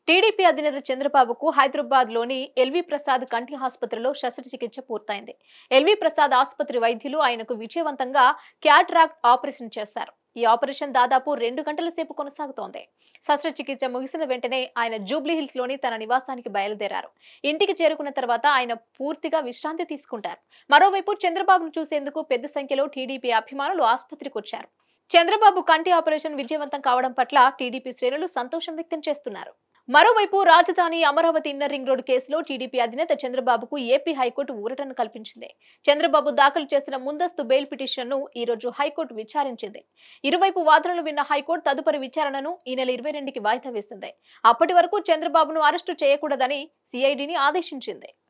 TDP అధినేత చంద్రబాబుకు హైదరాబాద్ లోని ఎల్వి ప్రసాద్ కంటి ఆసుపత్రిలో శస్త్రచికిత్స పూర్తయింది ఎల్వి ప్రసాద్ ఆసుపత్రి వైద్యులు ఆయనకు విజయవంతంగా క్యాట్రాక్ట్ ఆపరేషన్ చేశారు ఈ ఆపరేషన్ దాదాపు రెండు గంటల సేపు కొనసాగుతోంది శస్త్రచికిత్స ముగిసిన వెంటనే ఆయన జూబ్లీ హిల్స్ లోని తన నివాసానికి బయలుదేరారు ఇంటికి చేరుకున్న తర్వాత ఆయన పూర్తిగా విశ్రాంతి తీసుకుంటారు మరోవైపు చంద్రబాబును చూసేందుకు పెద్ద సంఖ్యలో టీడీపీ అభిమానులు ఆసుపత్రికి వచ్చారు చంద్రబాబు కంటి ఆపరేషన్ విజయవంతం కావడం పట్ల టీడీపీ శ్రేణులు సంతోషం వ్యక్తం చేస్తున్నారు మరోవైపు రాజధాని అమరావతి ఇన్నర్ రింగ్ రోడ్ కేసులో టీడీపీ అధినేత చంద్రబాబుకు ఏపీ హైకోర్టు ఊరటను కల్పించింది చంద్రబాబు దాఖలు చేసిన ముందస్తు బెయిల్ పిటిషన్ ను ఈ రోజు హైకోర్టు విచారించింది ఇరువైపు వాదనలు విన్న హైకోర్టు తదుపరి విచారణను ఈ నెల ఇరవై రెండుకి వాయిదా వేసింది అప్పటి వరకు చంద్రబాబును అరెస్టు చేయకూడదని సిఐడిని ఆదేశించింది